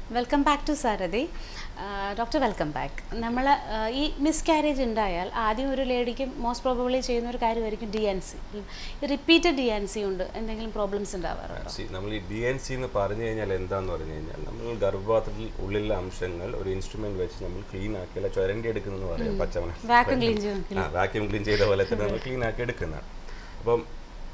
Welcome back to Sarathi doctor welcome back നമ്മൾ ഈ miscarriage ഉണ്ടായാൽ ആദ്യം ഒരു ലേഡിക്ക് മോസ്റ്റ് പ്രോബബ്ലി ചെയ്യുന്ന ഒരു കാര്യമായിരിക്കും D N C repeated D N C കൊണ്ട് എന്തെങ്കിലും പ്രോബ്ലംസ് ഉണ്ടാവാറുണ്ടോ സി നമ്മൾ ഈ ഡി എൻ സി എന്ന് പറഞ്ഞു കഴിഞ്ഞാൽ എന്താന്ന് പറഞ്ഞു കഴിഞ്ഞാൽ നമ്മൾ ഗർഭപാത്രത്തിൽ ഉള്ളിലെ അംശങ്ങൾ ഒരു ഇൻസ്ട്രുമെന്റ് വെച്ച് നമ്മൾ ക്ലീൻ ആക്കി അല്ല ചുരണ്ടി എടുക്കുന്നു പറയാം പച്ചമണ വാക്യൂം ക്ലീൻ ചെയ്യും ആ വാക്യൂം ക്ലീൻ ചെയ്ത പോലെ തന്നെ നമ്മൾ ക്ലീൻ ആക്കി എടുക്കുന്നതാണ് അപ്പം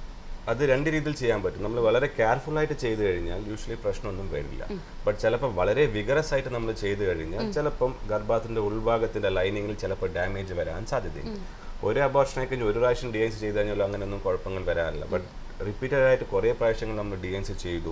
അത് രണ്ട് രീതിയിൽ ചെയ്യാൻ പറ്റും നമ്മൾ വളരെ കെയർഫുൾ ആയിട്ട് ചെയ്തു കഴിഞ്ഞാൽ യൂഷ്വലി പ്രശ്നമൊന്നും വരില്ല ബട്ട് ചിലപ്പോൾ വളരെ വിഗറസ് ആയിട്ട് നമ്മൾ ചെയ്തു കഴിഞ്ഞാൽ ചിലപ്പം ഗർഭത്തിന്റെ ഉൾഭാഗത്തിന്റെ ലൈനിങ്ങിൽ ചിലപ്പോൾ ഡാമേജ് വരാൻ സാധ്യതയുണ്ട് ഒരു അബോർഷനെ കഴിഞ്ഞ് ഒരു പ്രാവശ്യം ഡി എൻ സി ചെയ്ത് കഴിഞ്ഞാൽ അങ്ങനെയൊന്നും കുഴപ്പങ്ങൾ വരാറില്ല ബട്ട് റിപ്പീറ്റഡ് ആയിട്ട് കുറേ പ്രാവശ്യങ്ങൾ നമ്മൾ ഡി എൻ സി ചെയ്തു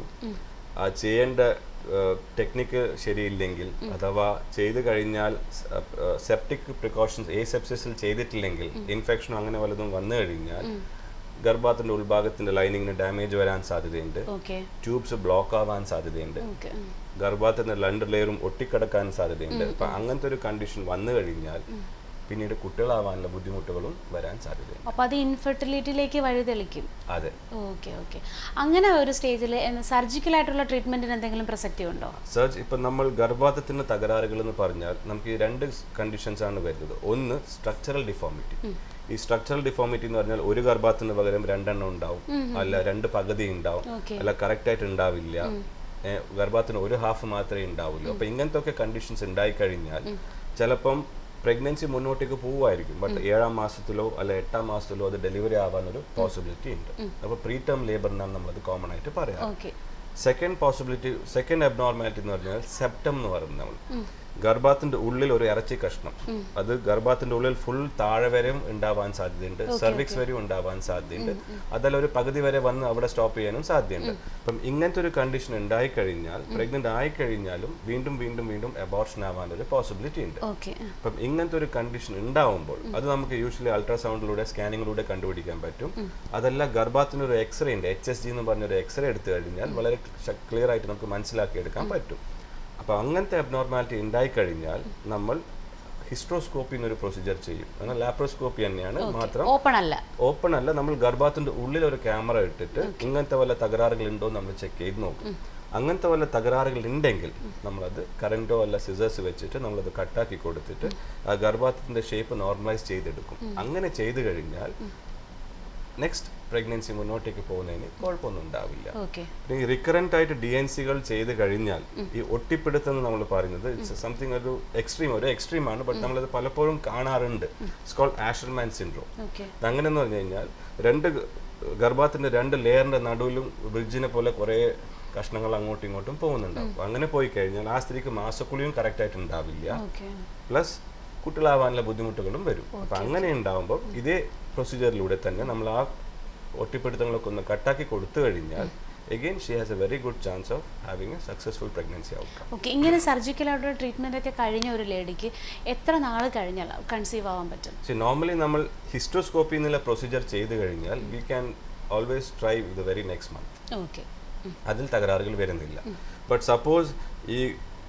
ആ ചെയ്യേണ്ട ടെക്നിക്ക് ശരിയില്ലെങ്കിൽ അഥവാ ചെയ്തു കഴിഞ്ഞാൽ സെപ്റ്റിക് പ്രിക്കോഷൻസ് എ സെപ്സിസിൽ ചെയ്തിട്ടില്ലെങ്കിൽ ഇൻഫെക്ഷനോ അങ്ങനെ വല്ലതും വന്നു കഴിഞ്ഞാൽ ഗർഭപാത്രത്തിന്റെ ഉൾഭാഗത്തിന്റെ ലൈനിങ്ങിന് ഡാമേജ് വരാൻ സാധ്യതയുണ്ട് ഓക്കെ ട്യൂബ്സ് ബ്ലോക്ക് ആവാൻ സാധ്യതയുണ്ട് ഓക്കെ ഗർഭപാത്രത്തിന്റെ രണ്ട് ലെയറും ഒട്ടിക്കിടക്കാൻ സാധ്യതയുണ്ട് അപ്പൊ അങ്ങനത്തെ ഒരു കണ്ടീഷൻ വന്നു കഴിഞ്ഞാൽ പിന്നീട് കുട്ടികളാവാനുള്ള ബുദ്ധിമുട്ടുകളും വരാൻ സാധ്യതയുണ്ട് അപ്പോൾ അത് ഇൻഫെർട്ടിലിറ്റിയിലേക്ക് വഴിതെളിക്കും അതെ ഓക്കെ ഓക്കെ അങ്ങനെ ഒരു സ്റ്റേജിൽ സർജിക്കലായിട്ടുള്ള ട്രീറ്റ്മെൻറ്റിന് എന്തെങ്കിലും പ്രസക്തി ഉണ്ടോ സർജ് ഇപ്പം നമ്മൾ ഗർഭപാത്രത്തിന്റെ തകരാറുകൾ എന്ന് പറഞ്ഞാൽ നമുക്ക് ഈ രണ്ട് കണ്ടീഷൻസ് ആണ് വരുന്നത് ഒന്ന് സ്ട്രക്ചറൽ ഡിഫോമിറ്റി ഈ സ്ട്രക്ചറൽ ഡിഫോമിറ്റി എന്ന് പറഞ്ഞാൽ ഒരു ഗർഭത്തിന് പകരം രണ്ടെണ്ണം ഉണ്ടാവും അല്ല രണ്ട് പകുതി ഉണ്ടാവും Okay. അല്ല കറക്റ്റ് ആയിട്ട് ഉണ്ടാവില്ല ഏഹ് ഗർഭത്തിന് ഒരു ഹാഫ് മാത്രമേ ഉണ്ടാവുള്ളൂ അപ്പൊ ഇങ്ങനത്തെ ഒക്കെ കണ്ടീഷൻസ് ഉണ്ടായി കഴിഞ്ഞാൽ ചിലപ്പം പ്രഗ്നൻസി മുന്നോട്ടേക്ക് പോവുമായിരിക്കും ബട്ട് ഏഴാം മാസത്തിലോ അല്ല എട്ടാം മാസത്തിലോ അത് ഡെലിവറി ആവാനൊരു പോസിബിലിറ്റി ഉണ്ട് അപ്പോൾ പ്രീ ടേം ലേബർ എന്നാണ് നമ്മളത് കോമൺ ആയിട്ട് പറയാം okay second possibility second abnormality എന്ന് പറഞ്ഞാൽ സെപ്റ്റം എന്ന് പറയുന്നത് നമ്മൾ ഗർഭത്തിന്റെ ഉള്ളിൽ ഒരു ഇറച്ചി കഷ്ണം അത് ഗർഭത്തിന്റെ ഉള്ളിൽ ഫുൾ താഴെ വരെയും ഉണ്ടാവാൻ സാധ്യതയുണ്ട് സെർവിക്സ് വരെയും ഉണ്ടാവാൻ സാധ്യതയുണ്ട് അതല്ല ഒരു പകുതി വരെ വന്ന് അവിടെ സ്റ്റോപ്പ് ചെയ്യാനും സാധ്യതയുണ്ട് അപ്പം ഇങ്ങനത്തെ ഒരു കണ്ടീഷൻ ഉണ്ടായി കഴിഞ്ഞാൽ പ്രഗ്നന്റ് ആയി കഴിഞ്ഞാലും വീണ്ടും വീണ്ടും വീണ്ടും അബോർഷൻ ആവാൻ ഒരു പോസിബിലിറ്റി ഉണ്ട് ഓക്കെ അപ്പം ഇങ്ങനത്തെ ഒരു കണ്ടീഷൻ ഉണ്ടാവുമ്പോൾ അത് നമുക്ക് യൂഷ്വലി അൾട്രാസൗണ്ടിലൂടെ സ്കാനിങ്ങിലൂടെ കണ്ടുപിടിക്കാൻ പറ്റും അതല്ല ഗർഭത്തിന് ഒരു എക്സ്റേ ഉണ്ട് എച്ച് എസ് ജി എന്ന് പറഞ്ഞ ഒരു എക്സ്റേ എടുത്തു കഴിഞ്ഞാൽ വളരെ ക്ലിയർ ആയിട്ട് നമുക്ക് മനസ്സിലാക്കി എടുക്കാൻ പറ്റും അപ്പോൾ അങ്ങനത്തെ അബ്നോർമാലിറ്റി ഉണ്ടായിക്കഴിഞ്ഞാൽ നമ്മൾ ഹിസ്ട്രോസ്കോപ്പി എന്നൊരു പ്രൊസീജിയർ ചെയ്യും എന്നാൽ ലാപ്രോസ്കോപ്പി തന്നെയാണ് മാത്രം ഓപ്പൺ അല്ല ഓപ്പൺ അല്ല നമ്മൾ ഗർഭത്തിന്റെ ഉള്ളിൽ ഒരു ക്യാമറ ഇട്ടിട്ട് ഇങ്ങനത്തെ വല്ല തകരാറുകൾ ഉണ്ടോ നമ്മൾ ചെക്ക് ചെയ്ത് നോക്കും അങ്ങനത്തെ വല്ല തകരാറുകൾ ഉണ്ടെങ്കിൽ നമ്മളത് കറണ്ടോ അല്ല സിസേഴ്സ് വെച്ചിട്ട് നമ്മളത് കട്ടാക്കി കൊടുത്തിട്ട് ആ ഗർഭത്തിന്റെ ഷേപ്പ് നോർമലൈസ് ചെയ്തെടുക്കും അങ്ങനെ ചെയ്തു കഴിഞ്ഞാൽ നെക്സ്റ്റ് പ്രഗ്നൻസി മുന്നോട്ടേക്ക് പോകുന്നതിന് കുഴപ്പമൊന്നും ഉണ്ടാവില്ല ഓക്കെ പിന്നെ ഈ റിക്കറന്റ് ആയിട്ട് ഡി എൻ സികൾ ചെയ്ത് കഴിഞ്ഞാൽ ഈ ഒട്ടിപ്പിടുത്തം എന്ന് നമ്മൾ പറയുന്നത് ഇറ്റ്സ് സംതിങ് ഒരു എക്സ്ട്രീം ഒരു എക്സ്ട്രീം ആണ് ബട്ട് നമ്മളത് പലപ്പോഴും കാണാറുണ്ട് it's called Asherman syndrome okay അങ്ങനെ എന്ന് പറഞ്ഞു കഴിഞ്ഞാൽ രണ്ട് ഗ- ഗർഭത്തിന്റെ രണ്ട് ലെയറിന്റെ നടുവിലും ബ്രിഡ്ജിനെ പോലെ കുറേ കഷ്ണങ്ങൾ അങ്ങോട്ടും ഇങ്ങോട്ടും പോകുന്നുണ്ടാവും അപ്പൊ അങ്ങനെ പോയി കഴിഞ്ഞാൽ ആ സ്ത്രീക്ക് മാസക്കുളിയും കറക്റ്റ് ആയിട്ട് ഉണ്ടാവില്ല ഓക്കെ പ്ലസ് കുട്ടികളാവാനുള്ള ബുദ്ധിമുട്ടുകളും വരും അപ്പൊ അങ്ങനെ ഉണ്ടാവുമ്പോൾ ഇതേ പ്രൊസീജിയറിലൂടെ തന്നെ നമ്മൾ ആ ഒട്ടിപ്പിടുത്തങ്ങളൊക്കെ ഒന്ന് കട്ടാക്കി കൊടുത്തു കഴിഞ്ഞാൽ again she has a very good chance of having a successful pregnancy outcome okay ഇങ്ങനെ സർജിക്കലായിട്ടുള്ള ട്രീറ്റ്മെൻ്റ് ഒക്കെ കഴിഞ്ഞ ഒരു ലേഡിക്ക് എത്ര നാൾ കഴിഞ്ഞാൽ കൺസീവ് ആവാൻ പറ്റും സി നോർമലി നമ്മൾ ഹിസ്റ്റോസ്കോപ്പി എന്നുള്ള പ്രൊസീജിയർ ചെയ്തു കഴിഞ്ഞാൽ we can always try with very next month okay അതിൽ തകരാറുകൾ വരുന്നില്ല ബട്ട് സപ്പോസ് ഈ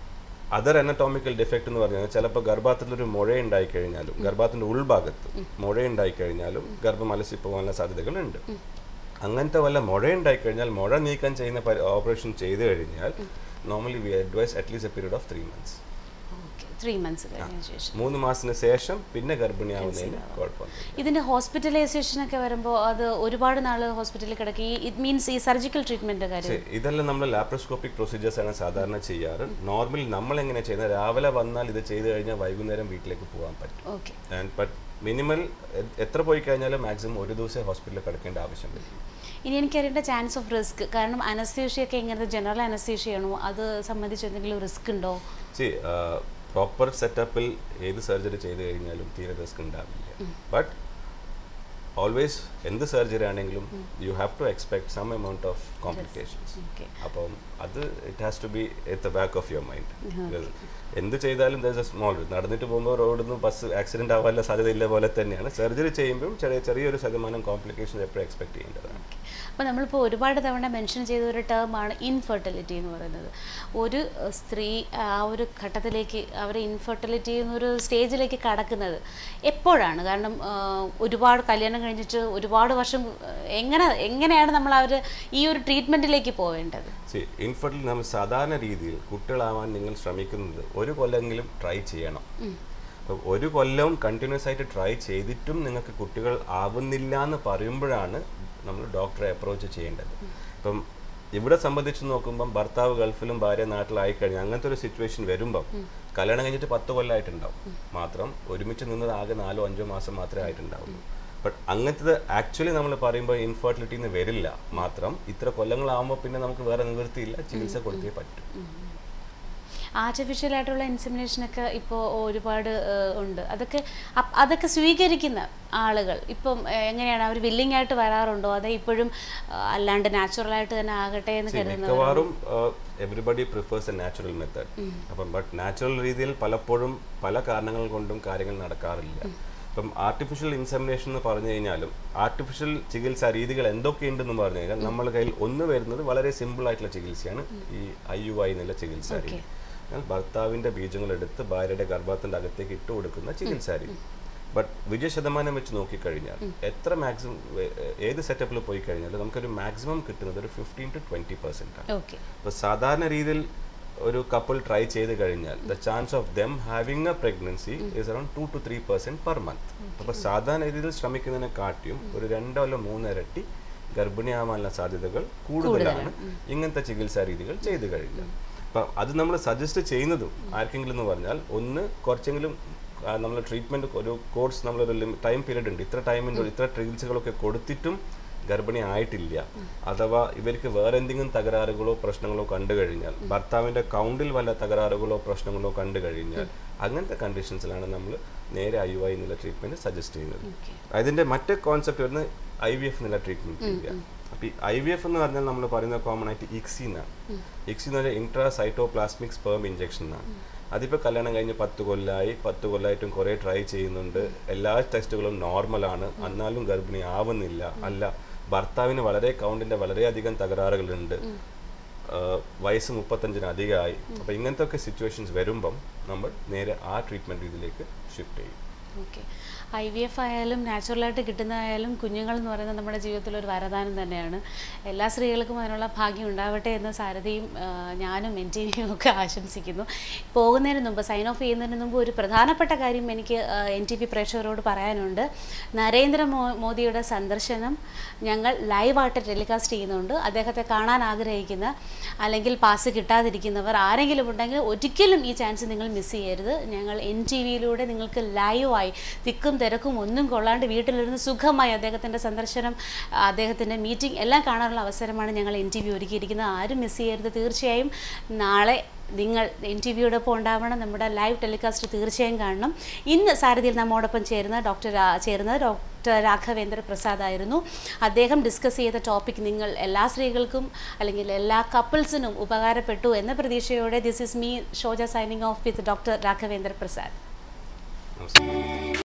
അതർ അനറ്റോമിക്കൽ ഡിഫക്റ്റ് എന്ന് പറഞ്ഞാൽ ചിലപ്പോൾ ഗർഭത്തിൽ ഒരു മുഴ ഉണ്ടായി കഴിഞ്ഞാലും ഗർഭത്തിന്റെ ഉൾഭാഗത്ത് മുഴ ഉണ്ടായി കഴിഞ്ഞാലും ഗർഭം അലസി പോകാനുള്ള സാധ്യതകളുണ്ട് അങ്ങനത്തെ വല്ല മുഴ ഉണ്ടായി കഴിഞ്ഞാൽ മുഴ നീക്കം ചെയ്യുന്ന ഓപ്പറേഷൻ ചെയ്തു കഴിഞ്ഞാൽ normally we advise at least a period of three months okay three months കഴിഞ്ഞ ശേഷം മൂന്ന് മാസത്തിന് ശേഷം പിന്നെ ഗർഭിണിയാവുന്നതിന് കുഴപ്പമൊന്നും ഇതിൻ്റെ ഹോസ്പിറ്റലൈസേഷൻ ഒക്കെ വരുമ്പോൾ അത് ഒരുപാട് നാൾ ഹോസ്പിറ്റലിൽ കിടക്കി ഇറ്റ് മീൻസ് ഈ സർജിക്കൽ ട്രീറ്റ്മെൻറ്റ് കാര്യം ശരി, ഇതെല്ലാം നമ്മൾ ലാപ്രോസ്കോപ്പിക് പ്രൊസീജിയേഴ്സ് ആണ് സാധാരണ ചെയ്യാറ് നോർമലി നമ്മൾ എങ്ങനെ ചെയ്യുന്നത് രാവിലെ വന്നാൽ ഇത് ചെയ്തു കഴിഞ്ഞാൽ വൈകുന്നേരം വീട്ടിലേക്ക് പോകാൻ പറ്റും ഓക്കെ ആൻഡ് ബട്ട് മിനിമൽ എത്ര പോയി കഴിഞ്ഞാലും മാക്സിമം ഒരു ദിവസം ഹോസ്പിറ്റലിൽ കിടക്കേണ്ട ആവശ്യം വരും ഇനി എനിക്കറിയേണ്ട ചാൻസ് ഓഫ് റിസ്ക് കാരണം അനസ്തീഷ്യയൊക്കെ ഇങ്ങനത്തെ ജനറൽ അനസ്തീഷ്യയാണോ അത് സംബന്ധിച്ച് എന്തെങ്കിലും റിസ്ക് ഉണ്ടോ സി പ്രോപ്പർ സെറ്റപ്പിൽ ഏത് സർജറി ചെയ്ത് കഴിഞ്ഞാലും തീരെ റിസ്ക് ഉണ്ടാവില്ല ബട്ട് ഓൾവേസ് എന്ത് സർജറി ആണെങ്കിലും you have to expect some amount of complications okay അപ്പം അത് it has to be at the back of your mind എന്ത് ചെയ്താലും ദർ എ സ്മോൾ നടന്നിട്ട് പോകുമ്പോൾ റോഡിൽ നിന്ന് ബസ് ആക്സിഡന്റ് ആവാനുള്ള സാധ്യത ഇല്ല പോലെ തന്നെയാണ് സർജറി ചെയ്യുമ്പോൾ ചെറിയ ചെറിയൊരു ശതമാനം കോംപ്ലിക്കേഷൻ എപ്പോഴും എക്സ്പെക്ട് ചെയ്യേണ്ടതാണ് അപ്പോൾ നമ്മളിപ്പോൾ ഒരുപാട് തവണ മെൻഷൻ ചെയ്ത ഒരു ടേമാണ് ഇൻഫെർട്ടിലിറ്റി എന്ന് പറയുന്നത് ഒരു ഏഹ്, സ്ത്രീ ആ ഒരു ഘട്ടത്തിലേക്ക് അവർ ഇൻഫെർട്ടിലിറ്റി എന്നൊരു സ്റ്റേജിലേക്ക് കടക്കുന്നത് എപ്പോഴാണ് കാരണം ആഹ്, ഒരുപാട് കല്യാണം കഴിഞ്ഞിട്ട് ഒരുപാട് വർഷം ഏഹ്, എങ്ങനെ എങ്ങനെയാണ് നമ്മൾ അവർ ഈ ഒരു ട്രീറ്റ്മെൻറ്റിലേക്ക് പോവേണ്ടത് സി ഇൻഫെർട്ടിൽ നമ്മൾ സാധാരണ രീതിയിൽ കുട്ടികളാവാൻ നിങ്ങൾ ശ്രമിക്കുന്നത് ഒരു കൊല്ലെങ്കിലും ട്രൈ ചെയ്യണം അപ്പം ഒരു കൊല്ലവും കണ്ടിന്യൂസ് ആയിട്ട് ട്രൈ ചെയ്തിട്ടും നിങ്ങൾക്ക് കുട്ടികൾ ആവുന്നില്ല എന്ന് പറയുമ്പോഴാണ് നമ്മൾ ഡോക്ടറെ അപ്രോച്ച് ചെയ്യേണ്ടത് ഇപ്പം ഇവിടെ സംബന്ധിച്ച് നോക്കുമ്പം ഭർത്താവ് ഗൾഫിലും ഭാര്യ നാട്ടിലായി കഴിഞ്ഞാൽ അങ്ങനത്തെ ഒരു സിറ്റുവേഷൻ വരുമ്പം കല്യാണം കഴിഞ്ഞിട്ട് പത്ത് കൊല്ലമായിട്ടുണ്ടാവും മാത്രം ഒരുമിച്ച് നിന്നത് ആകെ നാലോ അഞ്ചോ മാസം മാത്രമേ ആയിട്ടുണ്ടാവുള്ളൂ ബട്ട് അങ്ങനത്തത് ആക്ച്വലി നമ്മൾ പറയുമ്പോൾ ഇൻഫെർട്ടിലിറ്റി എന്ന് വരില്ല മാത്രം ഇത്ര കൊല്ലങ്ങളാകുമ്പോൾ പിന്നെ നമുക്ക് വേറെ നിവൃത്തിയില്ല ചികിത്സ കൊടുത്തേ പറ്റും ആർട്ടിഫിഷ്യൽ ആയിട്ടുള്ള ഇൻസെമിനേഷനൊക്കെ ഇപ്പോൾ ഒരുപാട് ഏഹ്, ഉണ്ട് അതൊക്കെ അപ്- അതൊക്കെ സ്വീകരിക്കുന്ന ആളുകൾ ഇപ്പം ഏഹ്, എങ്ങനെയാണ് അവർ വില്ലിംഗ് ആയിട്ട് വരാറുണ്ടോ അതോ ഇപ്പോഴും ഏഹ്, അല്ലാണ്ട് നാച്ചുറൽ ആയിട്ട് തന്നെ ആകട്ടെ എന്ന് കരുതുന്നത് മിക്കവാറും everybody prefers a natural method അപ്പം ബട്ട് നാച്ചുറൽ രീതിയിൽ പലപ്പോഴും പല കാരണങ്ങൾ കൊണ്ടും കാര്യങ്ങൾ നടക്കാറില്ല ഇപ്പം ആർട്ടിഫിഷ്യൽ ഇൻസെമിനേഷൻ എന്ന് പറഞ്ഞു കഴിഞ്ഞാലും ആർട്ടിഫിഷ്യൽ ചികിത്സാ രീതികൾ എന്തൊക്കെയുണ്ടെന്ന് പറഞ്ഞു കഴിഞ്ഞാൽ നമ്മുടെ കയ്യിൽ ഒന്ന് വരുന്നത് വളരെ സിമ്പിൾ ആയിട്ടുള്ള ചികിത്സയാണ് ഈ ഐ യു ഐ എന്നുള്ള ചികിത്സാ രീതി എന്നാൽ ഭർത്താവിന്റെ ബീജങ്ങൾ എടുത്ത് ഭാര്യയുടെ ഗർഭത്തിന്റെ അകത്തേക്ക് ഇട്ട് കൊടുക്കുന്ന ചികിത്സാ രീതി ബട്ട് വിജയ ശതമാനം വെച്ച് നോക്കിക്കഴിഞ്ഞാൽ എത്ര മാക്സിമം ഏത് സെറ്റപ്പിൽ പോയി കഴിഞ്ഞാലും നമുക്കൊരു മാക്സിമം കിട്ടുന്നത് ഒരു ഫിഫ്റ്റീൻ ടു ട്വന്റി പെർസെന്റ് ആണ് ഓക്കെ അപ്പോൾ സാധാരണ രീതിയിൽ ഒരു കപ്പിൾ ട്രൈ ചെയ്ത് കഴിഞ്ഞാൽ the chance of them having a pregnancy is around two two three percent per month അപ്പോൾ സാധാരണ രീതിയിൽ ശ്രമിക്കുന്നതിനെ കാട്ടിയും ഒരു രണ്ടോ അല്ല മൂന്ന് ഇരട്ടി ഗർഭിണിയാവാനുള്ള സാധ്യതകൾ കൂടുതലാണ് ഇങ്ങനത്തെ ചികിത്സാ രീതികൾ ചെയ്തു കഴിഞ്ഞാൽ അപ്പം അത് നമ്മൾ സജസ്റ്റ് ചെയ്യുന്നതും ആർക്കെങ്കിലും എന്ന് പറഞ്ഞാൽ ഒന്ന് കുറച്ചെങ്കിലും നമ്മൾ ട്രീറ്റ്മെൻറ്റ് ഒരു കോഴ്സ് നമ്മളൊരു ടൈം പീരീഡ് ഉണ്ട് ഇത്ര ടൈമിൻ്റെ ഇത്ര ചികിത്സകളൊക്കെ കൊടുത്തിട്ടും ഗർഭിണി ആയിട്ടില്ല അഥവാ ഇവർക്ക് വേറെ എന്തെങ്കിലും തകരാറുകളോ പ്രശ്നങ്ങളോ കണ്ടു കഴിഞ്ഞാൽ ഭർത്താവിൻ്റെ കൗണ്ടിൽ വല്ല തകരാറുകളോ പ്രശ്നങ്ങളോ കണ്ടു കഴിഞ്ഞാൽ അങ്ങനത്തെ കണ്ടീഷൻസിലാണ് നമ്മൾ നേരെ ഐ യു ഐ എന്നുള്ള ട്രീറ്റ്മെൻറ്റ് സജസ്റ്റ് ചെയ്യുന്നത് അതിൻ്റെ മറ്റേ കോൺസെപ്റ്റ് വരുന്നത് ഐ വി എഫ് എന്നുള്ള ട്രീറ്റ്മെൻറ്റ് ചെയ്യുക അപ്പോൾ ഈ ഐ വി എഫ് എന്ന് പറഞ്ഞാൽ നമ്മൾ പറയുന്ന കോമൺ ആയിട്ട് ഇക്സി എന്നാണ് ഇക്സി എന്ന് പറഞ്ഞാൽ ഇൻട്രാ സൈറ്റോപ്ലാസ്മിക് സ്പേം ഇഞ്ചക്ഷൻ എന്നാണ് അതിപ്പോൾ കല്യാണം കഴിഞ്ഞ് പത്ത് കൊല്ലമായി പത്ത് കൊല്ലമായിട്ടും കുറേ ട്രൈ ചെയ്യുന്നുണ്ട് എല്ലാ ടെസ്റ്റുകളും നോർമലാണ് എന്നാലും ഗർഭിണി ആവുന്നില്ല അല്ല ഭർത്താവിന് വളരെ കൗണ്ടിൻ്റെ വളരെയധികം തകരാറുകളുണ്ട് ആഹ് വയസ്സ് മുപ്പത്തഞ്ചിന് അധികമായി അപ്പോൾ ഇങ്ങനത്തെ ഒക്കെ സിറ്റുവേഷൻസ് വരുമ്പം നമ്മൾ നേരെ ആ ട്രീറ്റ്മെൻറ്റ് രീതിയിലേക്ക് ഷിഫ്റ്റ് ചെയ്യും ഓക്കെ ഐ വി എഫ് ആയാലും നാച്ചുറലായിട്ട് കിട്ടുന്നതായാലും കുഞ്ഞുങ്ങൾ എന്ന് പറയുന്നത് നമ്മുടെ ജീവിതത്തിൽ ഒരു വരദാനം തന്നെയാണ് എല്ലാ സ്ത്രീകൾക്കും അതിനുള്ള ഭാഗ്യം ഉണ്ടാവട്ടെ എന്ന് സാരഥിയും ആ, ഞാനും എൻ ടി വിയും ഒക്കെ ആശംസിക്കുന്നു പോകുന്നതിന് മുമ്പ് സൈൻ ഓഫ് ചെയ്യുന്നതിന് മുമ്പ് ഒരു പ്രധാനപ്പെട്ട കാര്യം എനിക്ക് എൻ ടി വി പ്രേക്ഷകരോട് പറയാനുണ്ട് നരേന്ദ്ര മോ- മോദിയുടെ സന്ദർശനം ഞങ്ങൾ ലൈവായിട്ട് ടെലികാസ്റ്റ് ചെയ്യുന്നുണ്ട് അദ്ദേഹത്തെ കാണാൻ ആഗ്രഹിക്കുന്ന അല്ലെങ്കിൽ പാസ് കിട്ടാതിരിക്കുന്നവർ ആരെങ്കിലും ഉണ്ടെങ്കിൽ ഒരിക്കലും ഈ ചാൻസ് നിങ്ങൾ മിസ് ചെയ്യരുത് ഞങ്ങൾ എൻ ടി വിയിലൂടെ നിങ്ങൾക്ക് ലൈവായി തിക്കും തിരക്കും ഒന്നും കൊള്ളാണ്ട് വീട്ടിലിരുന്ന് സുഖമായി അദ്ദേഹത്തിൻ്റെ സന്ദർശനം അദ്ദേഹത്തിൻ്റെ മീറ്റിംഗ് എല്ലാം കാണാനുള്ള അവസരമാണ് ഞങ്ങൾ എൻ ടി വി ഒരുക്കിയിരിക്കുന്നത് ആരും മിസ് ചെയ്യരുത് തീർച്ചയായും നാളെ നിങ്ങൾ എൻ ടി വിയോടൊപ്പം ഉണ്ടാവണം നമ്മുടെ ലൈവ് ടെലികാസ്റ്റ് തീർച്ചയായും കാണണം ഇന്ന് സാരഥിയിൽ നമ്മോടൊപ്പം ചേരുന്ന ഡോക്ടർ രാ- ചേരുന്നത് ഡോക്ടർ രാഘവേന്ദ്ര പ്രസാദ് ആയിരുന്നു അദ്ദേഹം ഡിസ്കസ് ചെയ്ത ടോപ്പിക് നിങ്ങൾ എല്ലാ സ്ത്രീകൾക്കും അല്ലെങ്കിൽ എല്ലാ കപ്പിൾസിനും ഉപകാരപ്പെട്ടു എന്ന പ്രതീക്ഷയോടെ this is me Shoja signing off with doctor Raghavendra Prasad നമസ്കാരം